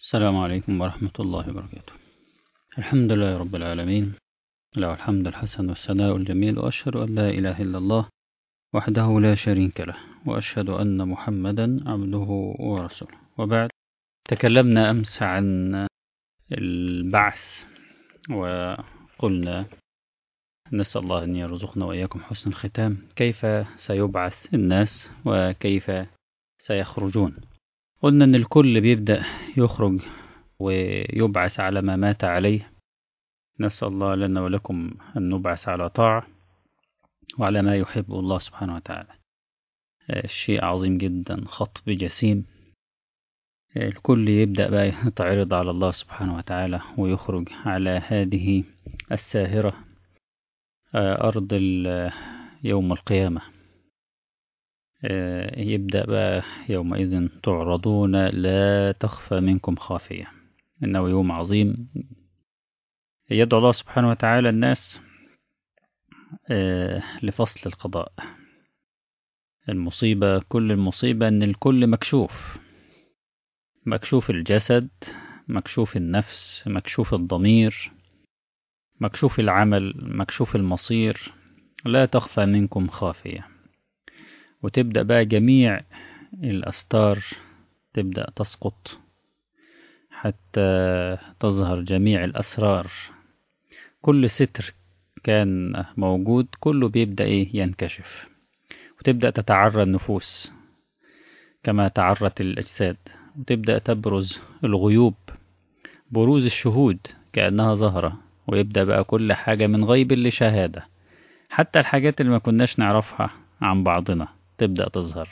السلام عليكم ورحمة الله وبركاته الحمد لله رب العالمين له الحمد الحسن والثناء الجميل وأشهد أن لا إله إلا الله وحده لا شريك له وأشهد أن محمدا عبده ورسوله وبعد تكلمنا أمس عن البعث وقلنا نسأل الله أن يرزقنا وإياكم حسن الختام كيف سيبعث الناس وكيف سيخرجون قلنا أن الكل بيبدأ يخرج ويبعث على ما مات عليه نسأل الله لنا ولكم أن نبعث على طاعة وعلى ما يحب الله سبحانه وتعالى شيء عظيم جدا خطب جسيم الكل يبدأ بقى يتعرض على الله سبحانه وتعالى ويخرج على هذه الساهرة أرض يوم القيامة يبدأ بقى يومئذ تعرضون لا تخفى منكم خافية إنه يوم عظيم يدعو الله سبحانه وتعالى الناس لفصل القضاء المصيبة كل المصيبة أن الكل مكشوف مكشوف الجسد مكشوف النفس مكشوف الضمير مكشوف العمل مكشوف المصير لا تخفى منكم خافية وتبدأ بقى جميع الأستار تبدأ تسقط حتى تظهر جميع الأسرار كل ستر كان موجود كله بيبدأ إيه ينكشف وتبدأ تتعرى النفوس كما تعرت الأجساد وتبدأ تبرز الغيوب بروز الشهود كأنها ظهرة ويبدأ بقى كل حاجة من غيب لشهادة حتى الحاجات اللي ما كناش نعرفها عن بعضنا تبدأ تظهر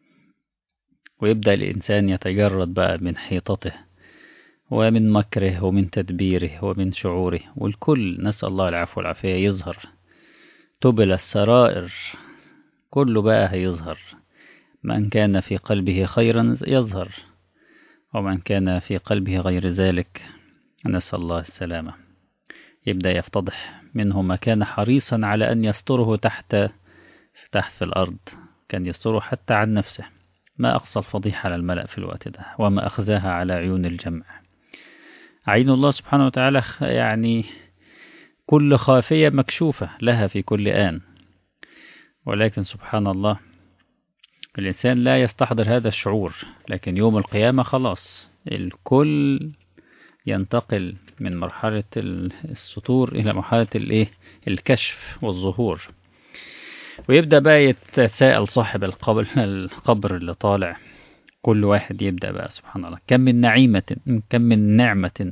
ويبدأ الإنسان يتجرد بقى من حيطته ومن مكره ومن تدبيره ومن شعوره والكل نسأل الله العفو والعافية يظهر تبل السرائر كله بقى هيظهر من كان في قلبه خيرا يظهر ومن كان في قلبه غير ذلك نسأل الله السلامة يبدأ يفتضح منه ما كان حريصا على أن يستره تحت تحت في الأرض كان يستره حتى عن نفسه ما أقصى الفضيحة على الملأ في الوقت ده وما أخزاها على عيون الجمع عين الله سبحانه وتعالى يعني كل خافية مكشوفة لها في كل آن ولكن سبحان الله الإنسان لا يستحضر هذا الشعور لكن يوم القيامة خلاص الكل ينتقل من مرحلة السطور إلى مرحلة الإيه الكشف والظهور ويبدأ بقى يتساءل صاحب القبر القبر اللي طالع كل واحد يبدأ بقى سبحان الله كم من نعيمة كم من نعمة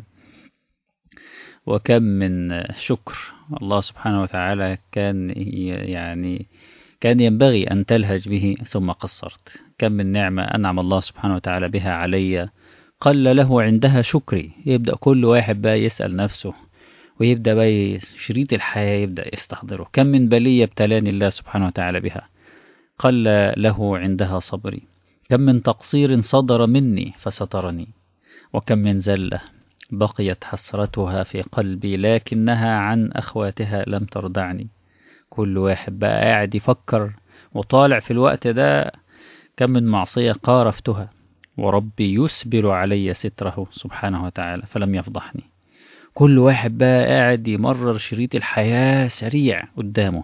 وكم من شكر الله سبحانه وتعالى كان يعني كان ينبغي أن تلهج به ثم قصرت كم من نعمة أنعم الله سبحانه وتعالى بها علي قل له عندها شكري يبدأ كل واحد بقى يسأل نفسه ويبدأ بقى شريط الحياة يبدأ يستحضره كم من بلية ابتلاني الله سبحانه وتعالى بها قل له عندها صبري كم من تقصير صدر مني فسترني وكم من زلة بقيت حسرتها في قلبي لكنها عن أخواتها لم تردعني كل واحد بقى قاعد يفكر وطالع في الوقت ده كم من معصية قارفتها وربي يسبل علي ستره سبحانه وتعالى فلم يفضحني كل واحد بقى قاعد يمرر شريط الحياة سريع قدامه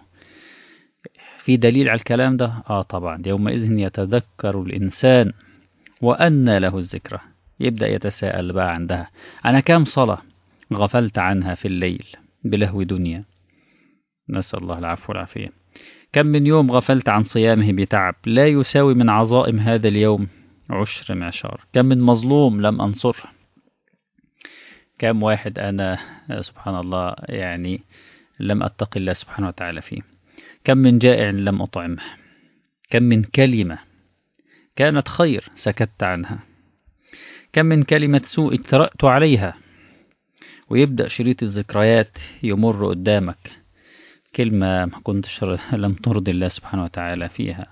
في دليل على الكلام ده آه طبعا يومئذ يتذكر الإنسان وأن له الذكرى يبدأ يتساءل بقى عندها أنا كام صلاة غفلت عنها في الليل بلهو دنيا نسأل الله العفو والعافية كم من يوم غفلت عن صيامه بتعب لا يساوي من عظائم هذا اليوم عشر معشار كم من مظلوم لم أنصره كم واحد أنا سبحان الله يعني لم أتق الله سبحانه وتعالى فيه كم من جائع لم أطعمه كم من كلمة كانت خير سكت عنها كم من كلمة سوء اجترأت عليها ويبدأ شريط الذكريات يمر قدامك كلمة ما كنتش لم ترضي الله سبحانه وتعالى فيها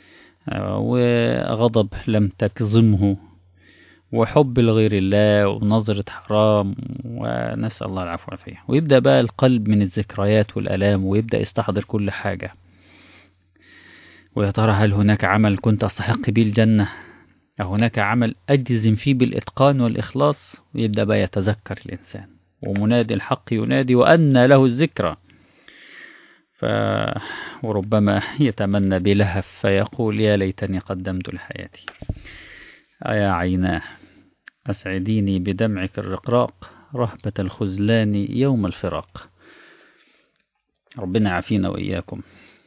وغضب لم تكظمه وحب لغير الله ونظرة حرام ونسأل الله العفو والعافية ويبدأ بقى القلب من الذكريات والألام ويبدأ يستحضر كل حاجة ويا ترى هل هناك عمل كنت أستحق به الجنة هناك عمل أجزم فيه بالإتقان والإخلاص ويبدأ بقى يتذكر الإنسان ومنادي الحق ينادي وأن له الذكرى ف... وربما يتمنى بلهف فيقول يا ليتني قدمت لحياتي أيا عيناه أسعديني بدمعك الرقراق رهبة الخذلان يوم الفراق ربنا يعافينا وإياكم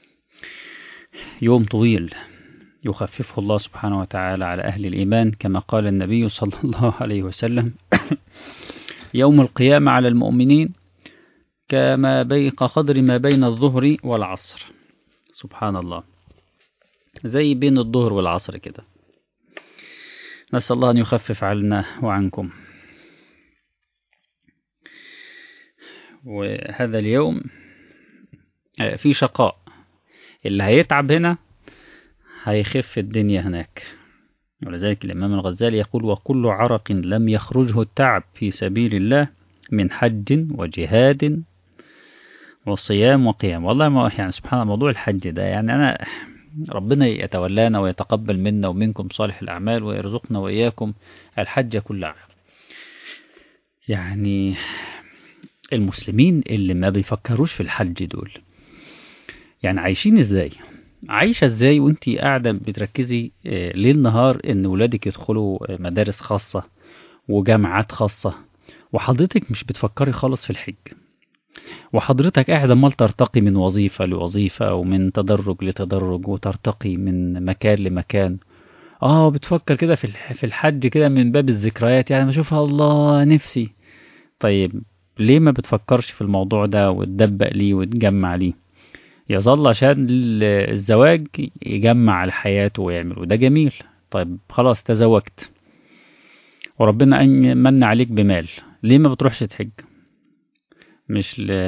يوم طويل يخففه الله سبحانه وتعالى على أهل الإيمان كما قال النبي صلى الله عليه وسلم يوم القيامة على المؤمنين كما بين قدر ما بين الظهر والعصر سبحان الله زي بين الظهر والعصر كده نسأل الله أن يخفف عنا وعنكم وهذا اليوم في شقاء اللي هيتعب هنا هيخف الدنيا هناك ولذلك الإمام الغزالي يقول وكل عرق لم يخرجه التعب في سبيل الله من حج وجهاد وصيام وقيام والله ما يعني سبحان الله موضوع الحج ده يعني أنا ربنا يتولانا ويتقبل منا ومنكم صالح الأعمال ويرزقنا وإياكم الحج كل عام يعني المسلمين اللي ما بيفكروش في الحج دول يعني عايشين ازاي عايشة ازاي وانت قاعدة بتركزي ليل نهار ان ولادك يدخلوا مدارس خاصة وجامعات خاصة وحضرتك مش بتفكري خالص في الحج وحضرتك قاعد امال ترتقي من وظيفة لوظيفة ومن تدرج لتدرج وترتقي من مكان لمكان اه بتفكر كده في في الحج كده من باب الذكريات يعني بشوفها الله نفسي طيب ليه ما بتفكرش في الموضوع ده وتدبق ليه وتجمع ليه يظل عشان الزواج يجمع على حياته ويعمل وده جميل طيب خلاص تزوجت وربنا أن من عليك بمال ليه ما بتروحش تحج مش ل...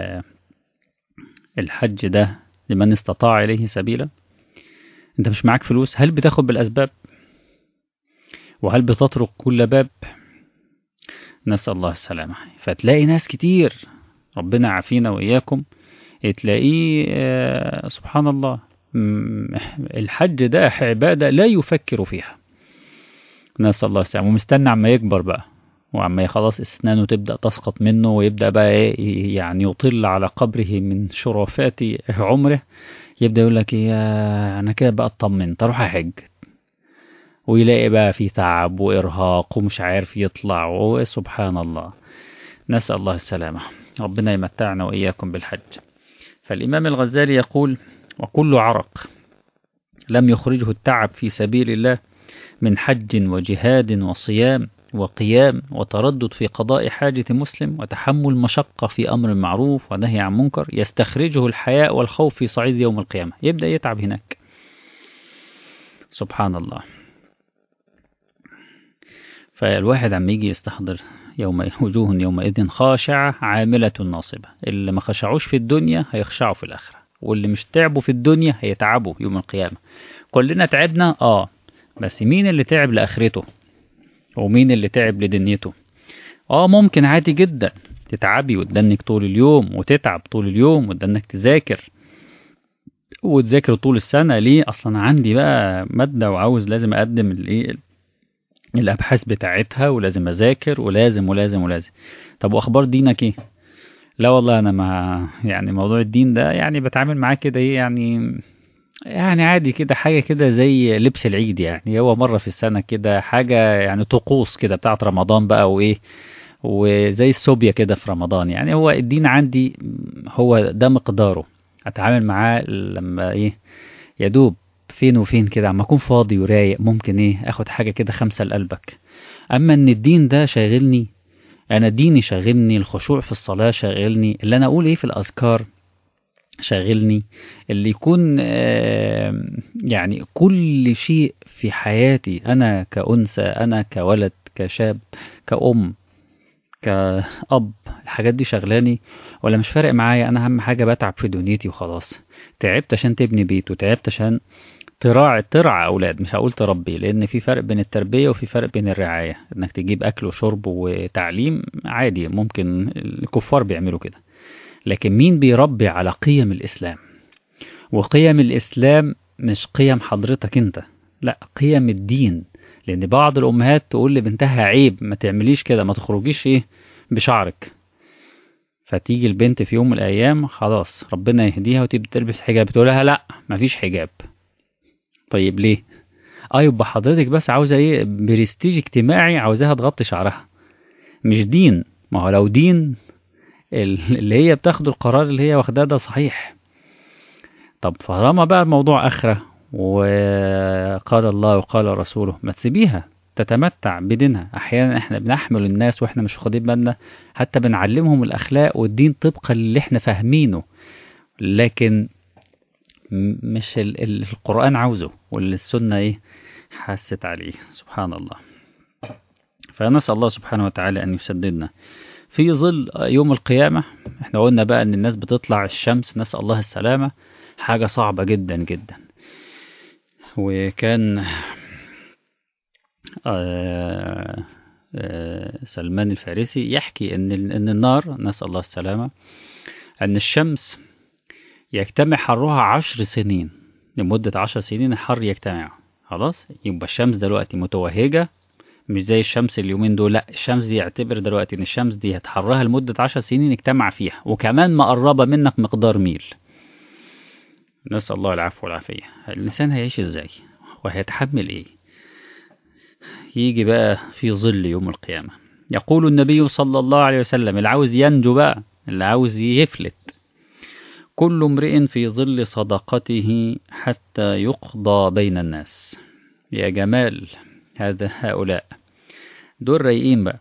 الحج ده لمن استطاع إليه سبيلا انت مش معاك فلوس هل بتاخد بالأسباب وهل بتطرق كل باب نسأل الله السلامة فتلاقي ناس كتير ربنا عافينا وإياكم تلاقيه آه سبحان الله الحج ده عبادة لا يفكر فيها نسأل الله السلامة ومستنى عما يكبر بقى وعما خلاص اسنانه تبدأ تسقط منه ويبدأ بقى ايه يعني يطل على قبره من شرفات عمره يبدأ يقول لك يا انا كده بقى اطمنت اروح احج ويلاقي بقى في تعب وارهاق ومش عارف يطلع وسبحان الله نسأل الله السلامة ربنا يمتعنا وإياكم بالحج فالإمام الغزالي يقول وكل عرق لم يخرجه التعب في سبيل الله من حج وجهاد وصيام وقيام وتردد في قضاء حاجة مسلم وتحمل مشقة في أمر معروف ونهي عن منكر يستخرجه الحياء والخوف في صعيد يوم القيامة يبدأ يتعب هناك سبحان الله فالواحد عم يجي يستحضر يوم وجوه يومئذ خاشعة عاملة ناصبة اللي ما خشعوش في الدنيا هيخشعوا في الآخرة واللي مش تعبوا في الدنيا هيتعبوا يوم القيامة كلنا تعبنا اه بس مين اللي تعب لآخرته ومين اللي تعب لدنيته اه ممكن عادي جدا تتعبي وتدنك طول اليوم وتتعب طول اليوم وتدنك تذاكر وتذاكر طول السنة ليه أصلا عندي بقى مادة وعاوز لازم أقدم الإيه الأبحاث بتاعتها ولازم أذاكر ولازم ولازم ولازم طب وأخبار دينك إيه؟ لا والله أنا ما يعني موضوع الدين ده يعني بتعامل معاه كده إيه يعني يعني عادي كده حاجة كده زي لبس العيد يعني هو مرة في السنة كده حاجة يعني طقوس كده بتاعت رمضان بقى وإيه وزي السوبيا كده في رمضان يعني هو الدين عندي هو ده مقداره أتعامل معاه لما إيه يدوب فين وفين كده عم اكون فاضي ورايق ممكن ايه اخد حاجه كده خمسه لقلبك اما ان الدين ده شاغلني انا ديني شاغلني الخشوع في الصلاه شاغلني اللي انا اقول ايه في الاذكار شاغلني اللي يكون آه يعني كل شيء في حياتي انا كانثى انا كولد كشاب كأم كأب الحاجات دي شغلاني ولا مش فارق معايا انا اهم حاجه بتعب في دنيتي وخلاص تعبت عشان تبني بيت وتعبت عشان تراعي ترعى اولاد مش هقول تربي لان في فرق بين التربيه وفي فرق بين الرعايه انك تجيب اكل وشرب وتعليم عادي ممكن الكفار بيعملوا كده لكن مين بيربي على قيم الاسلام وقيم الاسلام مش قيم حضرتك انت لا قيم الدين لان بعض الامهات تقول لبنتها عيب ما تعمليش كده ما تخرجيش ايه بشعرك فتيجي البنت في يوم من الايام خلاص ربنا يهديها وتبدا تلبس حجاب تقول لها لا مفيش حجاب طيب ليه اه يبقى حضرتك بس عاوزه ايه برستيج اجتماعي عاوزاها تغطي شعرها مش دين ما هو لو دين اللي هي بتاخد القرار اللي هي واخداه ده صحيح طب طالما بقى الموضوع اخره وقال الله وقال رسوله ما تسيبيها تتمتع بدينها احيانا احنا بنحمل الناس واحنا مش واخدين بالنا حتى بنعلمهم الاخلاق والدين طبقا اللي احنا فاهمينه لكن مش ال ال القرآن عاوزه واللي السنة ايه حست عليه سبحان الله فنسأل الله سبحانه وتعالى أن يسددنا في ظل يوم القيامة احنا قلنا بقى أن الناس بتطلع الشمس نسأل الله السلامة حاجة صعبة جدا جدا وكان آه آه سلمان الفارسي يحكي أن أن النار نسأل الله السلامة أن الشمس يجتمع حرها عشر سنين لمدة عشر سنين الحر يجتمع خلاص يبقى الشمس دلوقتي متوهجة مش زي الشمس اليومين دول لا الشمس دي يعتبر دلوقتي ان الشمس دي هتحرها لمدة عشر سنين اجتمع فيها وكمان مقربة منك مقدار ميل نسأل الله العفو والعافية الإنسان هيعيش ازاي وهيتحمل ايه يجي بقى في ظل يوم القيامة يقول النبي صلى الله عليه وسلم اللي عاوز ينجو بقى اللي عاوز يفلت كل امرئ في ظل صدقته حتى يقضى بين الناس يا جمال هذا هؤلاء دول رايقين بقى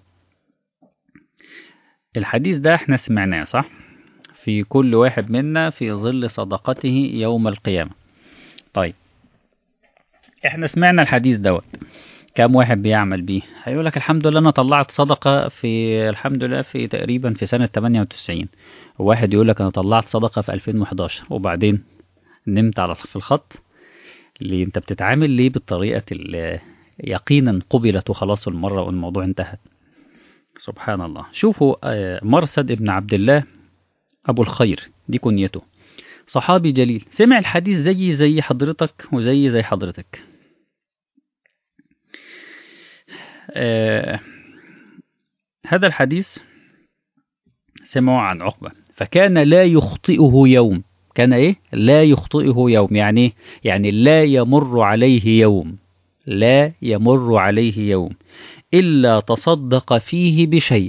الحديث ده احنا سمعناه صح في كل واحد منا في ظل صدقته يوم القيامة طيب احنا سمعنا الحديث دوت كم واحد بيعمل بيه هيقول لك الحمد لله انا طلعت صدقة في الحمد لله في تقريبا في سنة 98 وواحد يقول لك انا طلعت صدقة في 2011 وبعدين نمت على في الخط اللي انت بتتعامل ليه بالطريقة اللي يقينا قبلت وخلاص المرة والموضوع انتهت سبحان الله شوفوا مرسد ابن عبد الله ابو الخير دي كنيته صحابي جليل سمع الحديث زي زي حضرتك وزي زي حضرتك آه هذا الحديث سمعوا عن عقبة فكان لا يخطئه يوم كان ايه لا يخطئه يوم يعني ايه يعني لا يمر عليه يوم لا يمر عليه يوم إلا تصدق فيه بشيء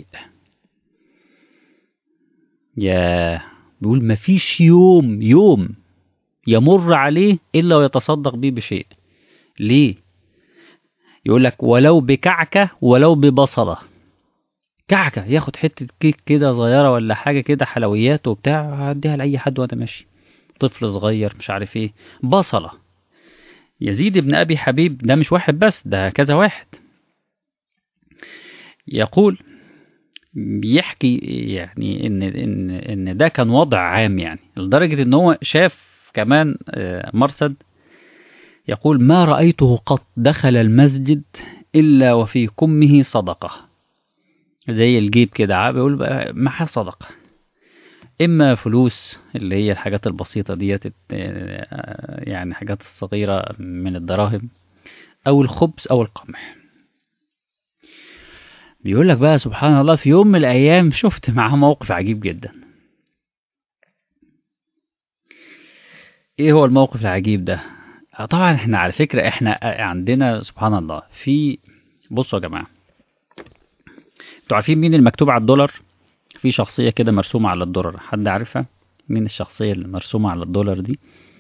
يا بيقول ما فيش يوم يوم يمر عليه إلا ويتصدق به بشيء ليه يقول لك ولو بكعكة ولو ببصلة كعكة ياخد حتة كيك كده صغيرة ولا حاجة كده حلويات وبتاع هديها لأي حد وأنا ماشي طفل صغير مش عارف ايه بصلة يزيد بن أبي حبيب ده مش واحد بس ده كذا واحد يقول بيحكي يعني ان ان ان ده كان وضع عام يعني لدرجه ان هو شاف كمان مرصد يقول ما رايته قط دخل المسجد الا وفي كمه صدقه زي الجيب كده بيقول معاه صدقه اما فلوس اللي هي الحاجات البسيطه ديت يعني حاجات الصغيره من الدراهم او الخبز او القمح بيقول لك بقى سبحان الله في يوم من الايام شفت معاه موقف عجيب جدا ايه هو الموقف العجيب ده طبعا احنا على فكرة احنا عندنا سبحان الله في بصوا يا جماعة انتوا عارفين مين المكتوب على الدولار في شخصية كده مرسومة على الدولار حد عارفها مين الشخصية اللي مرسومة على الدولار دي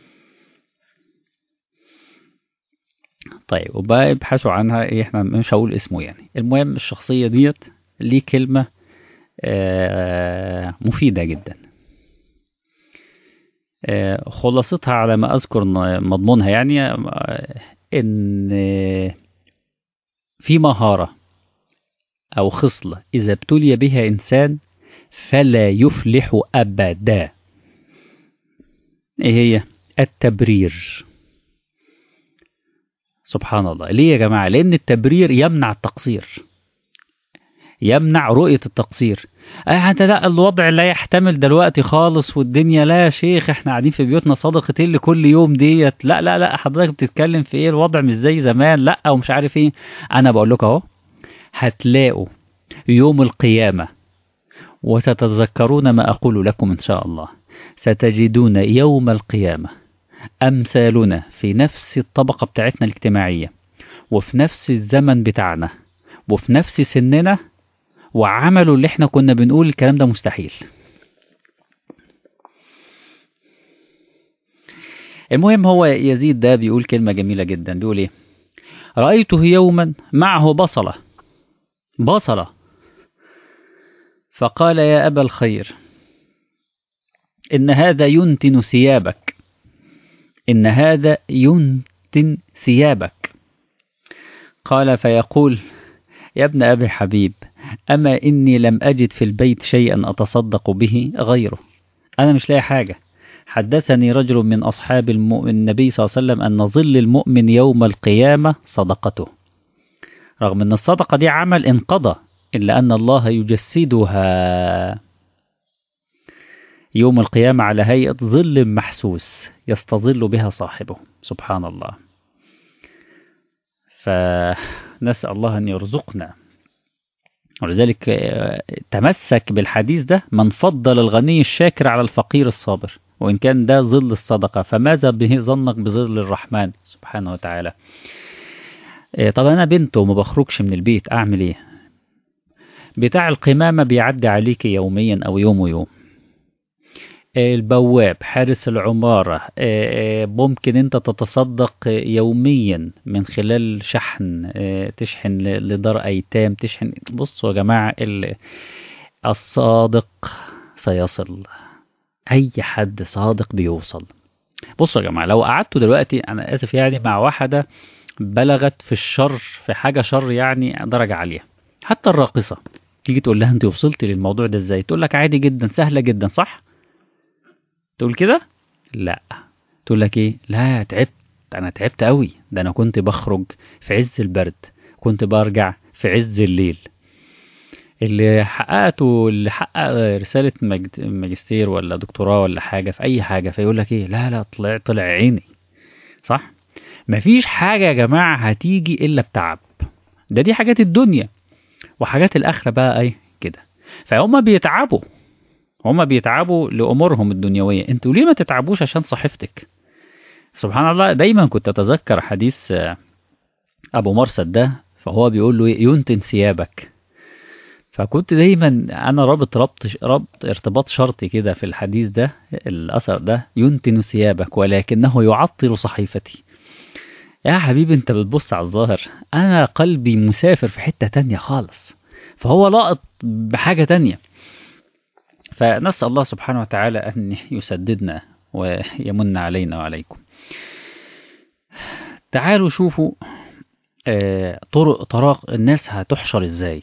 طيب وبقى ابحثوا عنها ايه احنا مش هقول اسمه يعني المهم الشخصية ديت ليه كلمة آه مفيدة جدا آه خلاصتها على ما اذكر مضمونها يعني آه ان في مهارة او خصلة اذا ابتلي بها انسان فلا يفلح ابدا ايه هي التبرير سبحان الله ليه يا جماعة لأن التبرير يمنع التقصير يمنع رؤية التقصير آه انت لا الوضع لا يحتمل دلوقتي خالص والدنيا لا يا شيخ احنا قاعدين في بيوتنا صدقة اللي كل يوم ديت لا لا لا حضرتك بتتكلم في ايه الوضع مش زي زمان لا ومش عارف ايه انا بقول لك اهو هتلاقوا يوم القيامة وستتذكرون ما أقول لكم إن شاء الله ستجدون يوم القيامة أمثالنا في نفس الطبقة بتاعتنا الاجتماعية وفي نفس الزمن بتاعنا وفي نفس سننا وعملوا اللي احنا كنا بنقول الكلام ده مستحيل المهم هو يزيد ده بيقول كلمة جميلة جدا بيقول ايه رأيته يوما معه بصلة بصلة فقال يا أبا الخير إن هذا ينتن ثيابك إن هذا ينتن ثيابك قال فيقول يا ابن أبي حبيب أما إني لم أجد في البيت شيئا أتصدق به غيره أنا مش لاقي حاجة حدثني رجل من أصحاب المؤمن النبي صلى الله عليه وسلم أن ظل المؤمن يوم القيامة صدقته رغم أن الصدقة دي عمل انقضى إلا أن الله يجسدها يوم القيامة على هيئة ظل محسوس يستظل بها صاحبه سبحان الله فنسأل الله أن يرزقنا ولذلك تمسك بالحديث ده من فضل الغني الشاكر على الفقير الصابر وإن كان ده ظل الصدقة فماذا به ظنك بظل الرحمن سبحانه وتعالى طب أنا بنت وما بخرجش من البيت أعمل إيه بتاع القمامة بيعدي عليك يوميا أو يوم ويوم البواب حارس العمارة ممكن انت تتصدق يوميا من خلال شحن تشحن لدار ايتام تشحن بصوا يا جماعة الصادق سيصل اي حد صادق بيوصل بصوا يا جماعة لو قعدتوا دلوقتي انا اسف يعني مع واحدة بلغت في الشر في حاجة شر يعني درجة عالية حتى الراقصة تيجي تقول لها انت وصلتي للموضوع ده ازاي تقول لك عادي جدا سهلة جدا صح تقول كده لا تقول لك ايه لا تعبت انا تعبت قوي ده انا كنت بخرج في عز البرد كنت برجع في عز الليل اللي حققته اللي حقق رسالة ماجستير ولا دكتوراه ولا حاجة في أي حاجة فيقول لك إيه لا لا طلع طلع عيني صح مفيش حاجة يا جماعة هتيجي إلا بتعب ده دي حاجات الدنيا وحاجات الآخرة بقى أي كده فهم بيتعبوا هما بيتعبوا لأمورهم الدنيوية انتوا ليه ما تتعبوش عشان صحيفتك سبحان الله دايما كنت أتذكر حديث أبو مرسد ده فهو بيقول له ينتن ثيابك فكنت دايما أنا رابط ربط ربط ارتباط شرطي كده في الحديث ده الأثر ده ينتن ثيابك ولكنه يعطل صحيفتي يا حبيبي انت بتبص على الظاهر أنا قلبي مسافر في حتة تانية خالص فهو لاقط بحاجة تانية فنسأل الله سبحانه وتعالى أن يسددنا ويمن علينا وعليكم تعالوا شوفوا طرق طرق الناس هتحشر ازاي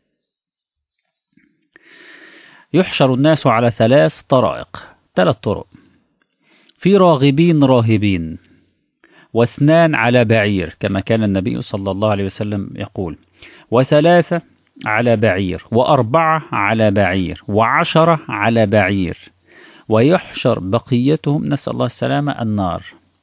يحشر الناس على ثلاث طرائق ثلاث طرق في راغبين راهبين واثنان على بعير كما كان النبي صلى الله عليه وسلم يقول وثلاثة على بعير وأربعة على بعير وعشرة على بعير ويحشر بقيتهم نسأل الله السلامة النار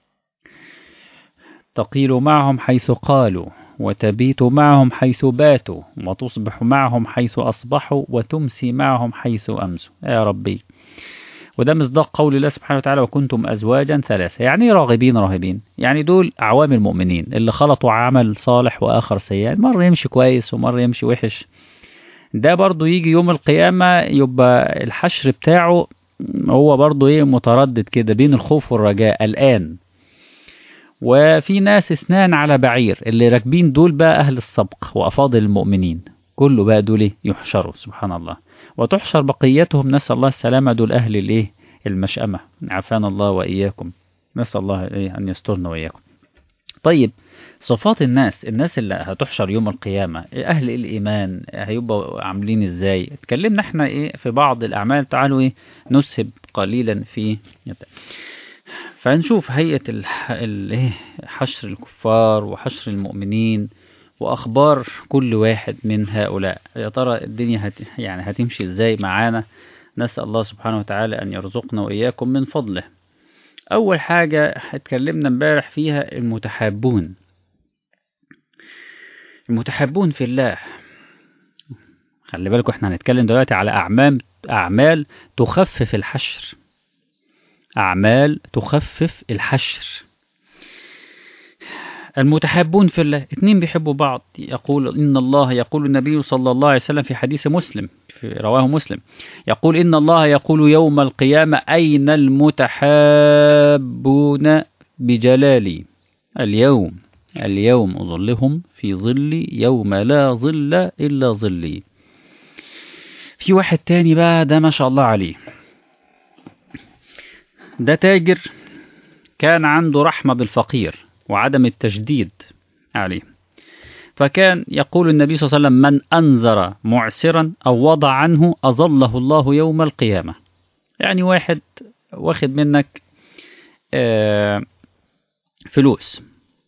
تقيل معهم حيث قالوا وتبيت معهم حيث باتوا وتصبح معهم حيث أصبحوا وتمسي معهم حيث أمسوا يا ربي وده مصداق قول الله سبحانه وتعالى وكنتم أزواجا ثلاثة يعني راغبين راهبين يعني دول أعوام المؤمنين اللي خلطوا عمل صالح وآخر سيئات مرة يمشي كويس ومرة يمشي وحش ده برضو يجي يوم القيامة يبقى الحشر بتاعه هو برضو ايه متردد كده بين الخوف والرجاء الآن وفي ناس اثنان على بعير اللي راكبين دول بقى أهل السبق وأفاضل المؤمنين كله بقى دول ايه يحشروا سبحان الله وتحشر بقيتهم نسأل الله السلامة دول أهل الإيه المشأمة عافانا الله وإياكم نسأل الله إيه أن يسترنا وإياكم طيب صفات الناس الناس اللي هتحشر يوم القيامة أهل الإيمان هيبقوا عاملين إزاي اتكلمنا احنا إيه في بعض الأعمال تعالوا إيه نسهب قليلا في فنشوف هيئة حشر الكفار وحشر المؤمنين وأخبار كل واحد من هؤلاء يا ترى الدنيا هت يعني هتمشي إزاي معانا نسأل الله سبحانه وتعالى أن يرزقنا وإياكم من فضله أول حاجة اتكلمنا امبارح فيها المتحابون المتحابون في الله خلي بالكم احنا هنتكلم دلوقتي على أعمال أعمال تخفف الحشر أعمال تخفف الحشر المتحابون في الله اتنين بيحبوا بعض يقول إن الله يقول النبي صلى الله عليه وسلم في حديث مسلم في رواه مسلم يقول إن الله يقول يوم القيامة أين المتحابون بجلالي اليوم اليوم أظلهم في ظلي يوم لا ظل إلا ظلي في واحد تاني بقى ده ما شاء الله عليه ده تاجر كان عنده رحمة بالفقير وعدم التشديد عليه فكان يقول النبي صلى الله عليه وسلم من أنذر معسرا أو وضع عنه أظله الله يوم القيامة يعني واحد واخد منك آه فلوس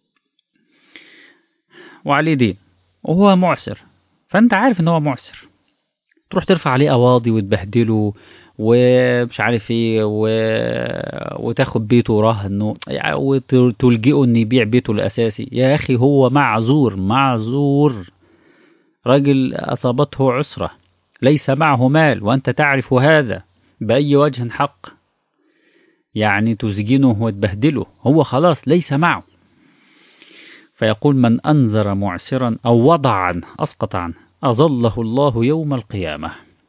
وعليه دين وهو معسر فأنت عارف إن هو معسر تروح ترفع عليه قواضي وتبهدله ومش عارف ايه و... وتاخد بيته رهن وتلجئه ان يبيع بيته الاساسي يا اخي هو معذور معذور راجل اصابته عسره ليس معه مال وانت تعرف هذا باي وجه حق يعني تسجنه وتبهدله هو خلاص ليس معه فيقول من انذر معسرا او وضع عنه اسقط عنه اظله الله يوم القيامه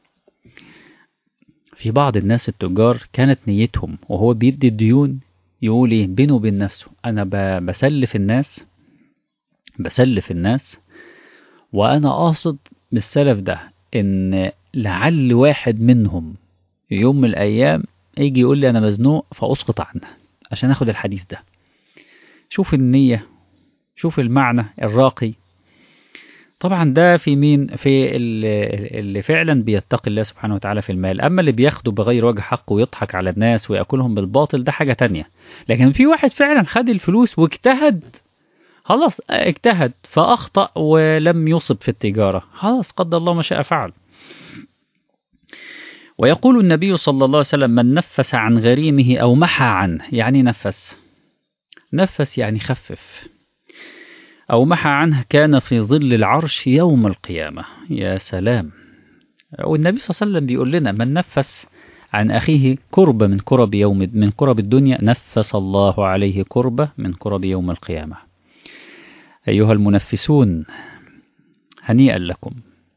في بعض الناس التجار كانت نيتهم وهو بيدي الديون يقول ايه بينه وبين نفسه انا بسلف الناس بسلف الناس وانا قاصد بالسلف ده ان لعل واحد منهم يوم من الايام يجي يقول لي انا مزنوق فاسقط عنه عشان اخد الحديث ده شوف النية شوف المعنى الراقي طبعا ده في مين في اللي فعلا بيتقي الله سبحانه وتعالى في المال اما اللي بياخده بغير وجه حق ويضحك على الناس وياكلهم بالباطل ده حاجه تانية لكن في واحد فعلا خد الفلوس واجتهد خلاص اجتهد فاخطا ولم يصب في التجاره خلاص قدر الله ما شاء فعل ويقول النبي صلى الله عليه وسلم من نفس عن غريمه او محى عنه يعني نفس نفس يعني خفف أو محى عنه كان في ظل العرش يوم القيامة يا سلام والنبي صلى الله عليه وسلم بيقول لنا من نفس عن أخيه كربة من كرب يوم من كرب الدنيا نفس الله عليه كربة من كرب يوم القيامة أيها المنفسون هنيئا لكم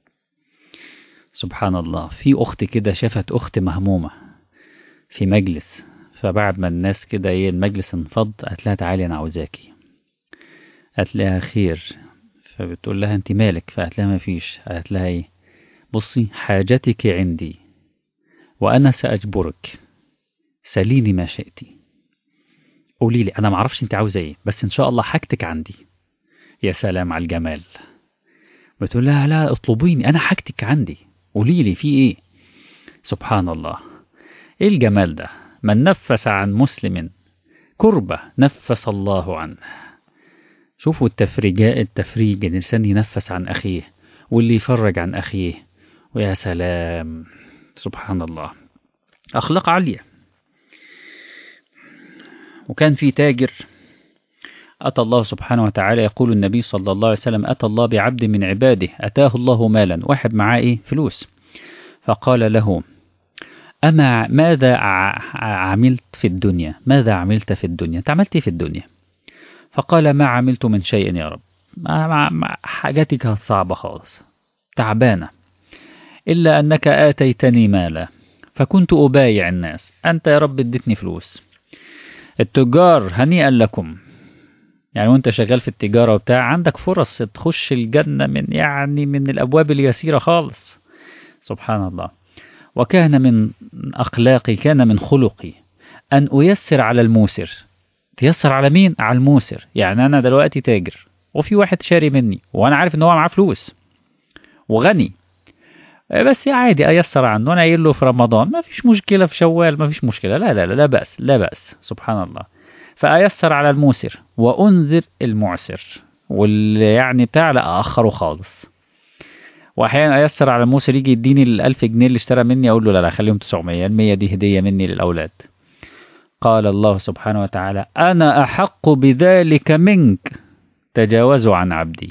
سبحان الله في أخت كده شافت أخت مهمومة في مجلس فبعد ما الناس كده ايه المجلس انفض قالت لها تعالي انا عاوزاكي قالت لها خير فبتقول لها انت مالك فقالت لها ما فيش قالت لها ايه بصي حاجتك عندي وانا ساجبرك سليني ما شئتي قولي لي انا معرفش انت عاوزه ايه بس ان شاء الله حاجتك عندي يا سلام على الجمال بتقول لها لا اطلبيني انا حاجتك عندي قولي لي في ايه سبحان الله ايه الجمال ده من نفس عن مسلم كربة نفس الله عنه شوفوا التفريجاء التفريج الإنسان ينفس عن أخيه واللي يفرج عن أخيه ويا سلام سبحان الله أخلاق عالية وكان في تاجر أتى الله سبحانه وتعالى يقول النبي صلى الله عليه وسلم أتى الله بعبد من عباده أتاه الله مالا واحد معاه إيه فلوس فقال له أما ماذا عملت في الدنيا ماذا عملت في الدنيا أنت عملت في الدنيا فقال ما عملت من شيء يا رب ما ما حاجاتي كانت صعبة خالص تعبانة إلا أنك آتيتني مالا فكنت أبايع الناس أنت يا رب اديتني فلوس التجار هنيئا لكم يعني وانت شغال في التجارة وبتاع عندك فرص تخش الجنة من يعني من الأبواب اليسيرة خالص سبحان الله وكان من أخلاقي كان من خلقي أن أيسر على الموسر تيسر على مين؟ على الموسر يعني أنا دلوقتي تاجر وفي واحد شاري مني وأنا عارف إن هو معاه فلوس وغني بس عادي أيسر عنه أنا قايل له في رمضان ما فيش مشكلة في شوال ما فيش مشكلة لا لا لا لا بأس لا بأس سبحان الله فأيسر على الموسر وأنذر المعسر واللي يعني بتاع لا اخره خالص واحيانا ايسر على موسى يجي يديني ال 1000 جنيه اللي اشترى مني اقول له لا لا خليهم 900 ال 100 دي هديه مني للاولاد قال الله سبحانه وتعالى انا احق بذلك منك تجاوزوا عن عبدي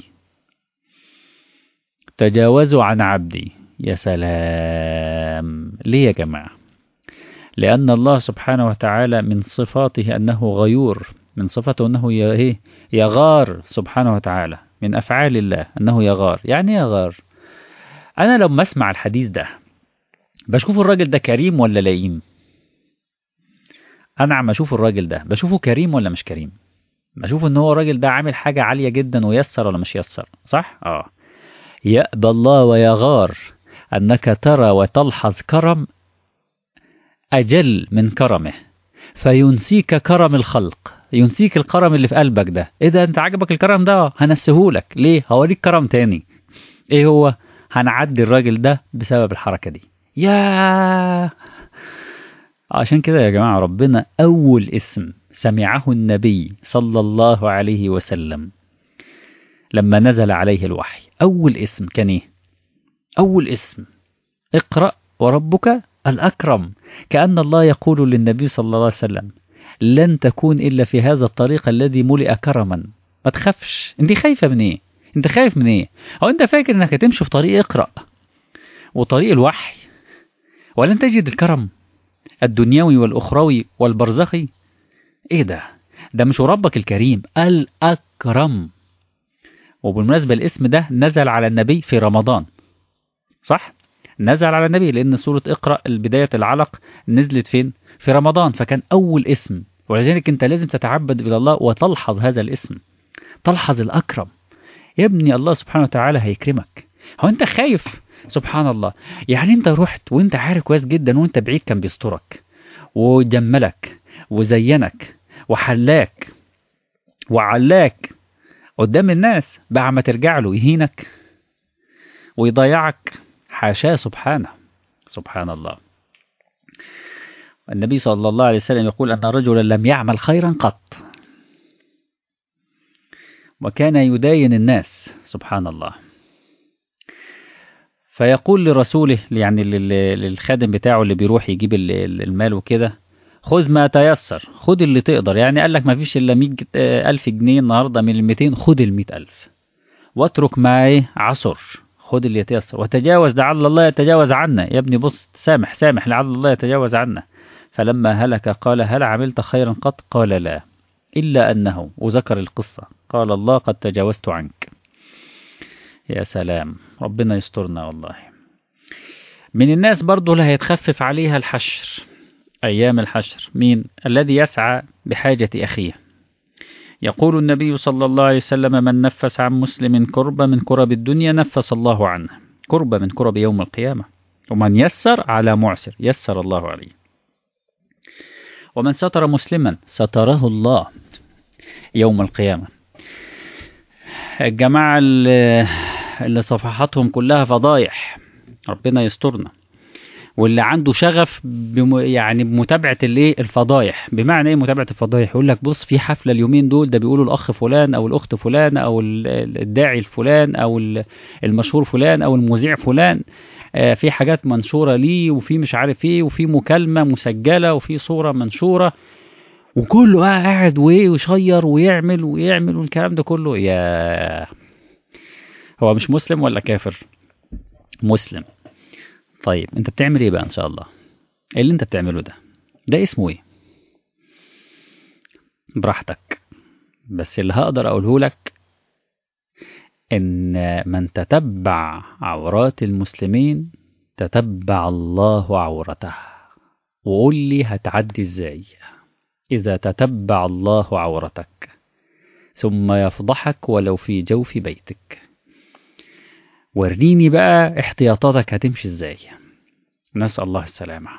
تجاوزوا عن عبدي يا سلام ليه يا جماعه لأن الله سبحانه وتعالى من صفاته أنه غيور من صفته أنه يغار سبحانه وتعالى من أفعال الله أنه يغار يعني يغار أنا لما أسمع الحديث ده بشوف الراجل ده كريم ولا لئيم أنا عم أشوف الراجل ده بشوفه كريم ولا مش كريم بشوف ان هو الراجل ده عامل حاجة عالية جدا ويسر ولا مش يسر صح؟ اه يأبى الله ويغار أنك ترى وتلحظ كرم أجل من كرمه فينسيك كرم الخلق ينسيك الكرم اللي في قلبك ده ايه ده انت عجبك الكرم ده هنسهولك ليه هوريك كرم تاني ايه هو هنعدي الراجل ده بسبب الحركة دي يا عشان كده يا جماعة ربنا أول اسم سمعه النبي صلى الله عليه وسلم لما نزل عليه الوحي أول اسم كان ايه أول اسم اقرأ وربك الأكرم كأن الله يقول للنبي صلى الله عليه وسلم لن تكون إلا في هذا الطريق الذي ملئ كرما ما تخافش انت خايفة من ايه انت خايف من ايه او انت فاكر انك هتمشي في طريق اقرأ وطريق الوحي ولن تجد الكرم الدنيوي والأخروي والبرزخي ايه ده ده مش ربك الكريم الأكرم وبالمناسبة الاسم ده نزل على النبي في رمضان صح نزل على النبي لأن سورة اقرأ البداية العلق نزلت فين في رمضان فكان أول اسم ولذلك أنت لازم تتعبد إلى الله وتلحظ هذا الاسم تلحظ الأكرم يا ابني الله سبحانه وتعالى هيكرمك هو أنت خايف سبحان الله يعني أنت رحت وأنت عارف كويس جدا وأنت بعيد كان بيسترك وجملك وزينك وحلاك وعلاك قدام الناس بعد ما ترجع له يهينك ويضيعك حاشاه سبحانه سبحان الله النبي صلى الله عليه وسلم يقول أن رجلا لم يعمل خيرا قط وكان يداين الناس سبحان الله فيقول لرسوله يعني للخادم بتاعه اللي بيروح يجيب المال وكده خذ ما تيسر خذ اللي تقدر يعني قال لك ما فيش إلا 100 ألف جنيه النهاردة من ال 200 خذ ال 100 ألف واترك ما ايه عصر خذ اللي يتيسر وتجاوز لعل الله يتجاوز عنا يا ابني بص سامح سامح لعل الله يتجاوز عنا فلما هلك قال هل عملت خيرا قط قال لا إلا أنه وذكر القصة قال الله قد تجاوزت عنك يا سلام ربنا يسترنا والله من الناس برضه اللي هيتخفف عليها الحشر أيام الحشر مين الذي يسعى بحاجة أخيه يقول النبي صلى الله عليه وسلم من نفس عن مسلم كربة من كرب الدنيا نفس الله عنه كربة من كرب يوم القيامة ومن يسر على معسر يسر الله عليه ومن ستر مسلما ستره الله يوم القيامة الجماعة اللي, اللي صفحاتهم كلها فضايح ربنا يسترنا واللي عنده شغف بم يعني بمتابعه الايه الفضايح بمعنى ايه متابعه الفضايح يقول لك بص في حفله اليومين دول ده بيقولوا الاخ فلان او الاخت فلان او الداعي الفلان او المشهور فلان او المذيع فلان في حاجات منشوره ليه وفي مش عارف ايه وفي مكالمه مسجله وفي صوره منشوره وكله قاعد ويشير ويعمل ويعمل والكلام ده كله يا هو مش مسلم ولا كافر مسلم طيب انت بتعمل ايه بقى ان شاء الله ايه اللي انت بتعمله ده ده اسمه ايه براحتك بس اللي هقدر اقوله لك ان من تتبع عورات المسلمين تتبع الله عورته وقول لي هتعدي ازاي اذا تتبع الله عورتك ثم يفضحك ولو في جوف بيتك وريني بقى احتياطاتك هتمشي ازاي نسأل الله السلامة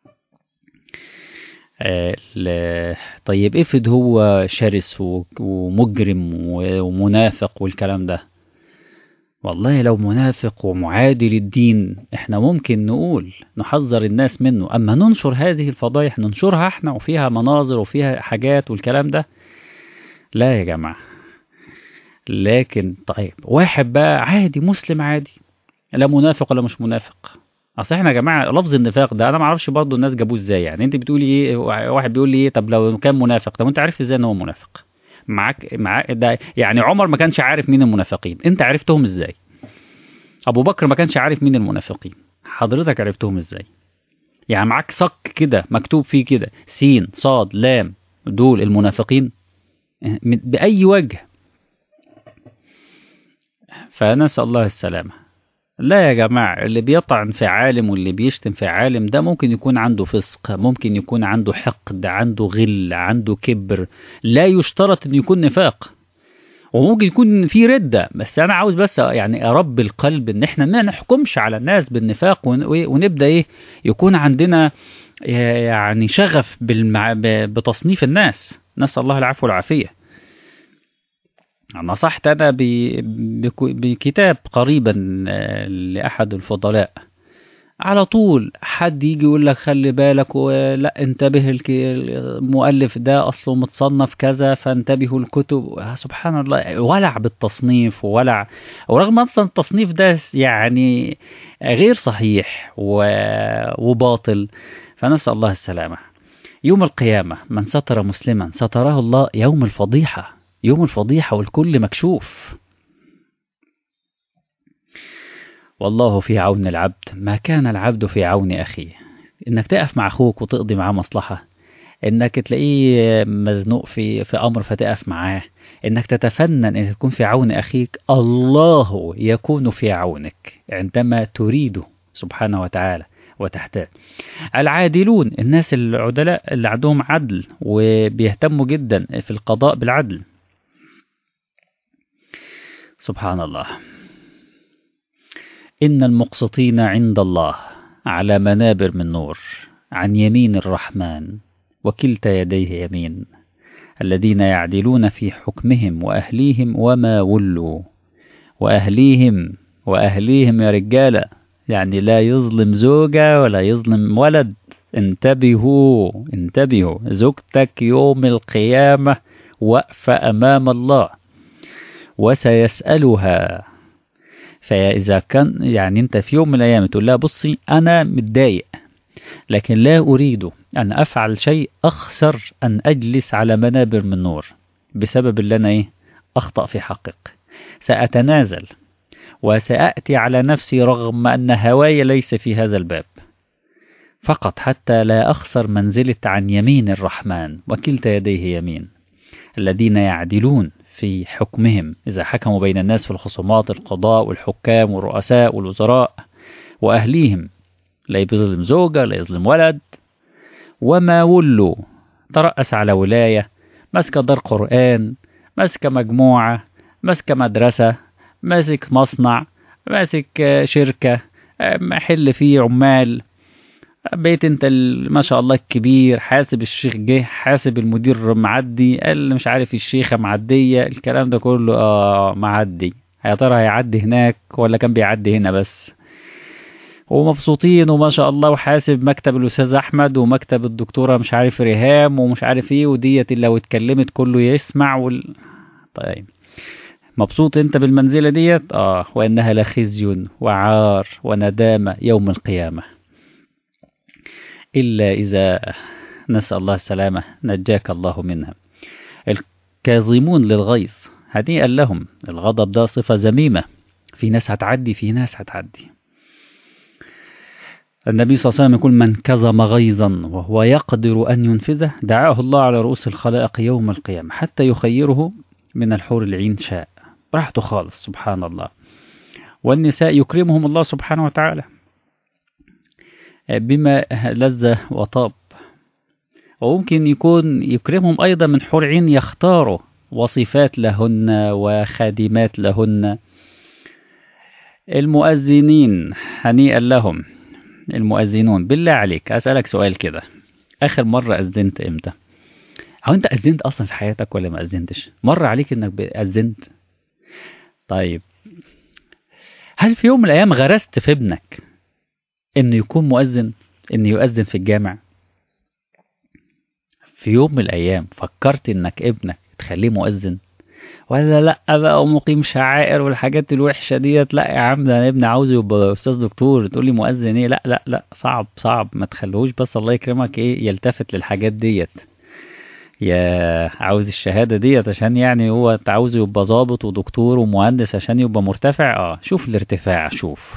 آه طيب افرض هو شرس ومجرم ومنافق والكلام ده والله لو منافق ومعادي للدين احنا ممكن نقول نحذر الناس منه اما ننشر هذه الفضايح ننشرها احنا وفيها مناظر وفيها حاجات والكلام ده لا يا جماعة لكن طيب واحد بقى عادي مسلم عادي لا منافق ولا مش منافق اصل احنا يا جماعه لفظ النفاق ده انا ما اعرفش برضه الناس جابوه ازاي يعني انت بتقولي ايه واحد بيقول لي ايه طب لو كان منافق طب انت عرفت ازاي ان هو منافق معاك معاك ده يعني عمر ما كانش عارف مين المنافقين انت عرفتهم ازاي ابو بكر ما كانش عارف مين المنافقين حضرتك عرفتهم ازاي يعني معاك صك كده مكتوب فيه كده سين صاد لام دول المنافقين باي وجه فنسال الله السلامه لا يا جماعة اللي بيطعن في عالم واللي بيشتم في عالم ده ممكن يكون عنده فسق ممكن يكون عنده حقد عنده غل عنده كبر لا يشترط ان يكون نفاق وممكن يكون في ردة بس انا عاوز بس يعني ارب القلب ان احنا ما نحكمش على الناس بالنفاق ونبدأ ايه يكون عندنا يعني شغف بالمع... بتصنيف الناس نسأل الله العفو والعافية نصحت أنا ب... بكتاب قريبا لأحد الفضلاء على طول حد يجي يقول لك خلي بالك ولا انتبه المؤلف ده أصله متصنف كذا فانتبهوا الكتب سبحان الله ولع بالتصنيف وولع ورغم أصلا التصنيف ده يعني غير صحيح و... وباطل فنسأل الله السلامة يوم القيامة من ستر مسلما ستره الله يوم الفضيحة يوم الفضيحة والكل مكشوف والله في عون العبد ما كان العبد في عون أخيه إنك تقف مع أخوك وتقضي معاه مصلحة إنك تلاقيه مزنوق في في أمر فتقف معاه إنك تتفنن إنك تكون في عون أخيك الله يكون في عونك عندما تريده سبحانه وتعالى وتحتاج العادلون الناس العدلاء اللي عندهم عدل وبيهتموا جدا في القضاء بالعدل سبحان الله إن المقسطين عند الله على منابر من نور عن يمين الرحمن وكلتا يديه يمين الذين يعدلون في حكمهم وأهليهم وما ولوا وأهليهم وأهليهم يا رجالة يعني لا يظلم زوجة ولا يظلم ولد انتبهوا انتبهوا زوجتك يوم القيامة واقفة أمام الله وسيسألها فإذا كان يعني أنت في يوم من الأيام تقول لها بصي أنا متضايق لكن لا أريد أن أفعل شيء أخسر أن أجلس على منابر من نور بسبب اللي أنا إيه أخطأ في حقك سأتنازل وسأأتي على نفسي رغم أن هواي ليس في هذا الباب فقط حتى لا أخسر منزلة عن يمين الرحمن وكلتا يديه يمين الذين يعدلون في حكمهم إذا حكموا بين الناس في الخصومات القضاء والحكام والرؤساء والوزراء وأهليهم لا يظلم زوجة لا يظلم ولد وما ولوا ترأس على ولاية ماسكة دار قرآن ماسكة مجموعة ماسكة مدرسة ماسك مصنع ماسك شركة محل فيه عمال بقيت انت ما شاء الله الكبير حاسب الشيخ جه حاسب المدير معدي قال مش عارف الشيخة معدية الكلام ده كله اه معدي يا ترى هيعدي هناك ولا كان بيعدي هنا بس ومبسوطين وما شاء الله وحاسب مكتب الاستاذ احمد ومكتب الدكتوره مش عارف ريهام ومش عارف ايه وديت لو اتكلمت كله يسمع وال... طيب مبسوط انت بالمنزله ديت اه وانها لخزي وعار وندامه يوم القيامه الا اذا نسال الله السلامه نجاك الله منها الكاظمون للغيظ هنيئا لهم الغضب ده صفه ذميمه في ناس هتعدي في ناس هتعدي النبي صلى الله عليه وسلم يقول من كظم غيظا وهو يقدر أن ينفذه دعاه الله على رؤوس الخلائق يوم القيامة حتى يخيره من الحور العين شاء براحته خالص سبحان الله والنساء يكرمهم الله سبحانه وتعالى بما لذ وطاب وممكن يكون يكرمهم أيضا من حور عين يختاروا وصفات لهن وخادمات لهن المؤذنين هنيئا لهم المؤذنون بالله عليك أسألك سؤال كده آخر مرة أذنت إمتى أو أنت أذنت أصلا في حياتك ولا ما أذنتش مر عليك إنك أذنت طيب هل في يوم من الأيام غرست في ابنك إنه يكون مؤذن إنه يؤذن في الجامع في يوم من الأيام فكرت إنك ابنك تخليه مؤذن ولا لا بقى ومقيم شعائر والحاجات الوحشه ديت لا يا عم ده انا ابني عاوز يبقى استاذ دكتور تقول لي مؤذن ايه لا لا لا صعب صعب ما تخلوش بس الله يكرمك ايه يلتفت للحاجات ديت يا عاوز الشهادة ديت عشان يعني هو عاوز يبقى ظابط ودكتور ومهندس عشان يبقى مرتفع اه شوف الارتفاع شوف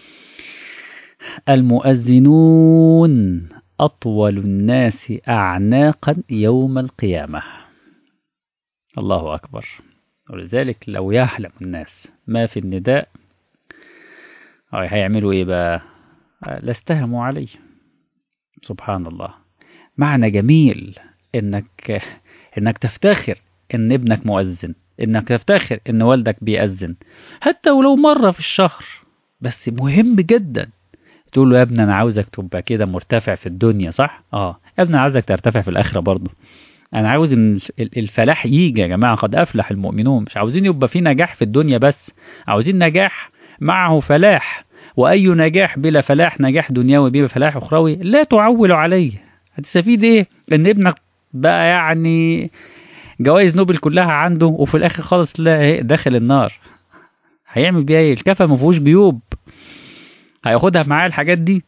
المؤذنون أطول الناس أعناقا يوم القيامة الله أكبر ولذلك لو يعلم الناس ما في النداء هيعملوا إيه بقى لاستهموا عليه سبحان الله معنى جميل إنك إنك تفتخر إن ابنك مؤذن إنك تفتخر إن والدك بيأذن حتى ولو مرة في الشهر بس مهم جدا تقول له يا ابني انا عاوزك تبقى كده مرتفع في الدنيا صح اه يا ابني انا عاوزك ترتفع في الاخره برضه انا عاوز ان الفلاح يجي يا جماعه قد افلح المؤمنون مش عاوزين يبقى في نجاح في الدنيا بس عاوزين نجاح معه فلاح واي نجاح بلا فلاح نجاح دنيوي بلا فلاح اخروي لا تعول عليه هتستفيد ايه ان ابنك بقى يعني جوائز نوبل كلها عنده وفي الاخر خالص لا داخل النار هيعمل بيها ايه الكفى ما فيهوش جيوب هياخدها معاه الحاجات دي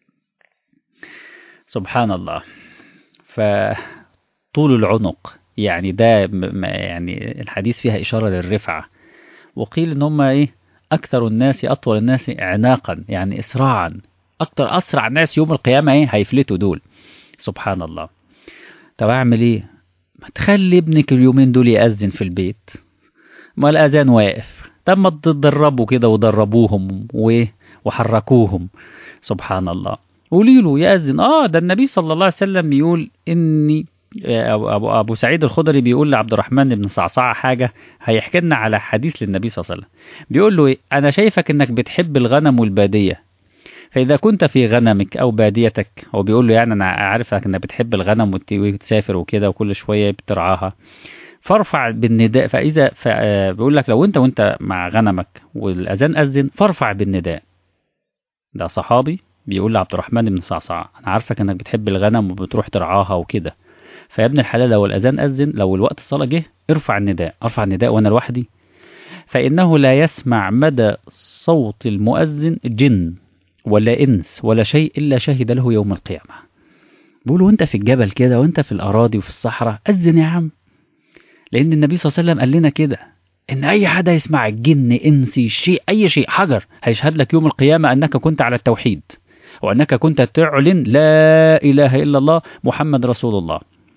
سبحان الله فطول العنق يعني ده يعني الحديث فيها إشارة للرفعة وقيل إن هم إيه أكثر الناس أطول الناس إعناقا يعني إسراعا أكثر أسرع الناس يوم القيامة إيه هيفلتوا دول سبحان الله طب أعمل إيه ما تخلي ابنك اليومين دول يأذن في البيت ما الأذان واقف طب ما تدربوا كده ودربوهم وإيه وحركوهم سبحان الله قولي له يأذن اه ده النبي صلى الله عليه وسلم بيقول اني أبو, أبو, أبو سعيد الخضري بيقول لعبد الرحمن بن صعصعة حاجة هيحكي لنا على حديث للنبي صلى الله عليه وسلم بيقول له إيه؟ أنا شايفك إنك بتحب الغنم والبادية فإذا كنت في غنمك أو باديتك هو بيقول له يعني أنا عارفك إنك بتحب الغنم وتسافر وكده وكل شوية بترعاها فارفع بالنداء فإذا بيقول لك لو أنت وأنت مع غنمك والأذان أذن فارفع بالنداء ده صحابي بيقول لعبد الرحمن بن صعصع انا عارفك انك بتحب الغنم وبتروح ترعاها وكده فيا ابن الحلال لو الاذان اذن لو الوقت الصلاه جه ارفع النداء ارفع النداء وانا لوحدي فانه لا يسمع مدى صوت المؤذن جن ولا انس ولا شيء الا شهد له يوم القيامه بيقولوا وانت في الجبل كده وانت في الاراضي وفي الصحراء اذن يا عم لان النبي صلى الله عليه وسلم قال لنا كده ان اي حد يسمع الجن انسي شيء اي شيء حجر هيشهد لك يوم القيامه انك كنت على التوحيد وانك كنت تعلن لا اله الا الله محمد رسول الله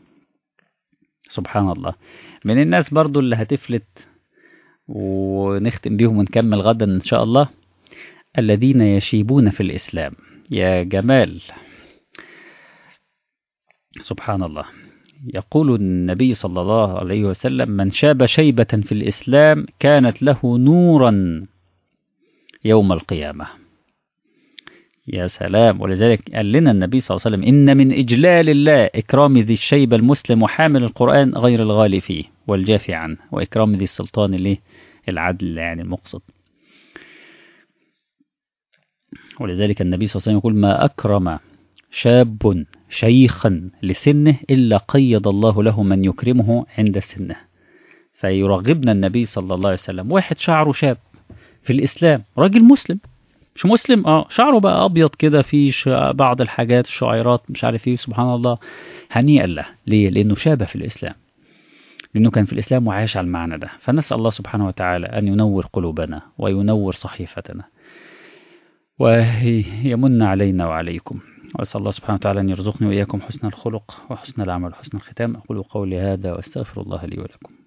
سبحان الله من الناس برضو اللي هتفلت ونختم بيهم ونكمل غدا ان شاء الله الذين يشيبون في الاسلام يا جمال سبحان الله يقول النبي صلى الله عليه وسلم من شاب شيبة في الإسلام كانت له نورا يوم القيامة يا سلام ولذلك قال لنا النبي صلى الله عليه وسلم إن من إجلال الله إكرام ذي الشيبة المسلم وحامل القرآن غير الغالي فيه والجافي عنه وإكرام ذي السلطان له العدل يعني المقصد ولذلك النبي صلى الله عليه وسلم يقول ما أكرم شاب شيخا لسنه إلا قيض الله له من يكرمه عند سنه فيرغبنا النبي صلى الله عليه وسلم واحد شعره شاب في الإسلام راجل مسلم مش مسلم اه شعره بقى أبيض كده في بعض الحاجات الشعيرات مش عارف ايه سبحان الله هنيئا له ليه؟ لأنه شاب في الإسلام لأنه كان في الإسلام وعاش على المعنى ده فنسأل الله سبحانه وتعالى أن ينور قلوبنا وينور صحيفتنا ويمن علينا وعليكم وأسأل الله سبحانه وتعالى أن يرزقني وإياكم حسن الخلق وحسن العمل وحسن الختام أقول قولي هذا وأستغفر الله لي ولكم